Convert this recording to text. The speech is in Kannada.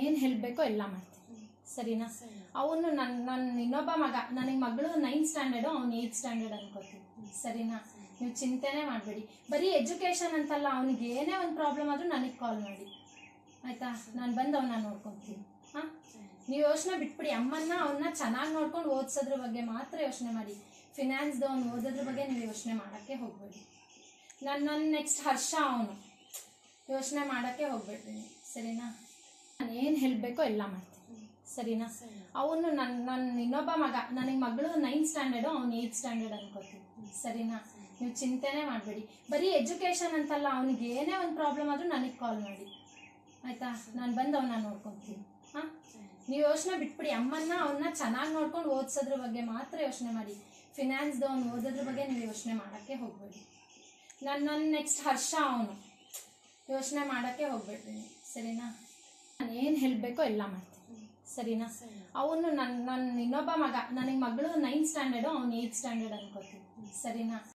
ಏನು ಹೇಳಬೇಕೋ ಎಲ್ಲ ಮಾಡ್ತೀನಿ ಸರಿನಾ ಅವನು ನನ್ನ ನನ್ನ ಇನ್ನೊಬ್ಬ ಮಗ ನನಗೆ ಮಗಳು ನೈನ್ತ್ ಸ್ಟ್ಯಾಂಡರ್ಡು ಅವ್ನು ಏಯ್ತ್ ಸ್ಟ್ಯಾಂಡರ್ಡ್ ಅನ್ಕೋತೀನಿ ಸರಿನಾ ನೀವು ಚಿಂತೆನೇ ಮಾಡಬೇಡಿ ಬರೀ ಎಜುಕೇಷನ್ ಅಂತಲ್ಲ ಅವನಿಗೆ ಏನೇ ಒಂದು ಪ್ರಾಬ್ಲಮ್ ಆದರೂ ನನಗೆ ಕಾಲ್ ಮಾಡಿ ಆಯ್ತಾ ನಾನು ಬಂದು ಅವನ್ನ ನೋಡ್ಕೊತೀನಿ ಹಾಂ ನೀವು ಯೋಚನೆ ಬಿಟ್ಬಿಡಿ ಅಮ್ಮನ್ನ ಅವನ್ನ ಚೆನ್ನಾಗಿ ನೋಡ್ಕೊಂಡು ಓದಿಸೋದ್ರ ಬಗ್ಗೆ ಮಾತ್ರ ಯೋಚನೆ ಮಾಡಿ ಫಿನಾನ್ಸ್ದು ಅವ್ನು ಓದೋದ್ರ ಬಗ್ಗೆ ನೀವು ಯೋಚನೆ ಮಾಡೋಕ್ಕೆ ಹೋಗ್ಬೇಡಿ ನನ್ನ ನನ್ನ ನೆಕ್ಸ್ಟ್ ಹರ್ಷ ಅವನು ಯೋಚನೆ ಮಾಡೋಕ್ಕೆ ಹೋಗ್ಬೇಡ್ರಿ ಸರಿನಾ ನಾನು ಏನು ಹೇಳಬೇಕೋ ಎಲ್ಲ ಮಾಡ್ತೀನಿ ಸರಿನಾ ಅವನು ನನ್ನ ನನ್ನ ಇನ್ನೊಬ್ಬ ಮಗ ನನಗೆ ಮಗಳು ನೈನ್ತ್ ಸ್ಟ್ಯಾಂಡರ್ಡು ಅವ್ನು ಏಯ್ತ್ ಸ್ಟ್ಯಾಂಡರ್ಡ್ ಅನ್ಕೋತೀನಿ ಸರಿನಾ ನೀವು ಚಿಂತೆನೇ ಮಾಡಬೇಡಿ ಬರೀ ಎಜುಕೇಷನ್ ಅಂತಲ್ಲ ಅವನಿಗೆ ಏನೇ ಒಂದು ಪ್ರಾಬ್ಲಮ್ ಆದರೂ ನನಗೆ ಕಾಲ್ ಮಾಡಿ ಆಯ್ತಾ ನಾನು ಬಂದು ಅವನ್ನ ನೋಡ್ಕೊತೀನಿ ಹಾಂ ನೀವು ಯೋಚನೆ ಬಿಟ್ಬಿಡಿ ಅಮ್ಮನ್ನ ಅವನ್ನ ಚೆನ್ನಾಗಿ ನೋಡ್ಕೊಂಡು ಓದಿಸೋದ್ರ ಬಗ್ಗೆ ಮಾತ್ರ ಯೋಚನೆ ಮಾಡಿ ಫಿನಾನ್ಸ್ದು ಅವ್ನು ಓದೋದ್ರ ಬಗ್ಗೆ ನೀವು ಯೋಚನೆ ಮಾಡೋಕ್ಕೆ ಹೋಗ್ಬೇಡಿ ನನ್ನ ನನ್ನ ನೆಕ್ಸ್ಟ್ ಹರ್ಷ ಅವನು ಯೋಚನೆ ಮಾಡೋಕ್ಕೆ ಹೋಗ್ಬೇಡ್ರಿ ಸರಿನಾ ನಾನು ಏನು ಹೇಳಬೇಕೋ ಎಲ್ಲ ಮಾಡ್ತೀನಿ ಸರಿನಾ ಅವನು ನನ್ನ ನನ್ನ ಇನ್ನೊಬ್ಬ ಮಗ ನನಗೆ ಮಗಳು ನೈನ್ತ್ ಸ್ಟ್ಯಾಂಡರ್ಡು ಅವ್ನು ಏಯ್ತ್ ಸ್ಟ್ಯಾಂಡರ್ಡ್ ಅನ್ಕೋತೀನಿ ಸರಿನಾ